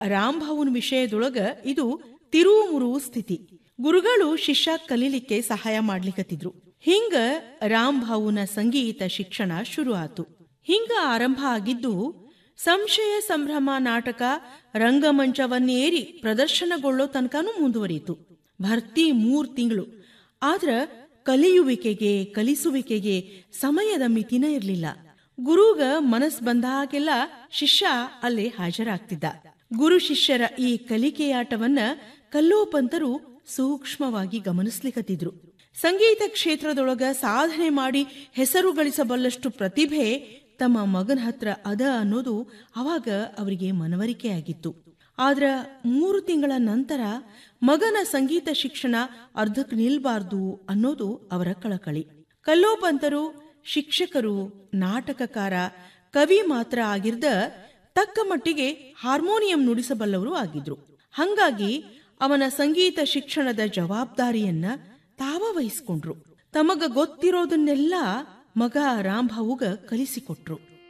ರಾಂಭಾವುನ ವಿಷಯದೊಳಗ ಇದು ತಿರುವು ಮುರುವು ಸ್ಥಿತಿ ಗುರುಗಳು ಶಿಷ್ಯ ಕಲೀಲಿಕ್ಕೆ ಸಹಾಯ ಮಾಡ್ಲಿಕತ್ತಿದ್ರು ಹಿಂಗ ರಾಂಭಾವುನ ಸಂಗೀತ ಶಿಕ್ಷಣ ಶುರು ಆತು ಹಿಂಗ ಆರಂಭ ಆಗಿದ್ದು ಸಂಶಯ ಸಂಭ್ರಮ ನಾಟಕ ರಂಗಮಂಚವನ್ನೇರಿ ಪ್ರದರ್ಶನಗೊಳ್ಳೋ ತನಕನೂ ಮುಂದುವರಿಯಿತು ಭರ್ತಿ ಮೂರ್ ತಿಂಗಳು ಆದ್ರ ಕಲಿಯುವಿಕೆಗೆ ಕಲಿಸುವಿಕೆಗೆ ಸಮಯದ ಮಿತಿನ ಇರಲಿಲ್ಲ ಗುರುಗ ಮನಸ್ ಬಂದಾಗೆಲ್ಲ ಶಿಷ್ಯ ಅಲ್ಲೇ ಹಾಜರಾಗ್ತಿದ್ದ ಗುರು ಶಿಷ್ಯರ ಈ ಕಲಿಕೆಯಾಟವನ್ನ ಕಲ್ಲೋಪಂತರು ಸೂಕ್ಷ್ಮವಾಗಿ ಗಮನಿಸ್ಲಿಕತ್ತಿದ್ರು ಸಂಗೀತ ಕ್ಷೇತ್ರದೊಳಗ ಸಾಧನೆ ಮಾಡಿ ಹೆಸರು ಗಳಿಸಬಲ್ಲಷ್ಟು ಪ್ರತಿಭೆ ತಮ್ಮ ಮಗನ ಹತ್ರ ಅದ ಅನ್ನೋದು ಅವಾಗ ಅವರಿಗೆ ಮನವರಿಕೆಯಾಗಿತ್ತು ಆದ್ರ ಮೂರು ತಿಂಗಳ ನಂತರ ಮಗನ ಸಂಗೀತ ಶಿಕ್ಷಣ ಅರ್ಧಕ್ಕೆ ನಿಲ್ಬಾರ್ದು ಅನ್ನೋದು ಅವರ ಕಳಕಳಿ ಕಲ್ಲೋಪಂತರು ಶಿಕ್ಷಕರು ನಾಟಕಕಾರ ಕವಿ ಮಾತ್ರ ಆಗಿರ್ದ ತಕ್ಕ ಮಟ್ಟಿಗೆ ಹಾರ್ಮೋನಿಯಂ ನುಡಿಸಬಲ್ಲವರು ಆಗಿದ್ರು ಹಂಗಾಗಿ ಅವನ ಸಂಗೀತ ಶಿಕ್ಷಣದ ಜವಾಬ್ದಾರಿಯನ್ನ ತಾವ ವಹಿಸ್ಕೊಂಡ್ರು ತಮಗ ಗೊತ್ತಿರೋದನ್ನೆಲ್ಲ ಮಗ ರಾಂಭಾವುಗ ಕಲಿಸಿಕೊಟ್ರು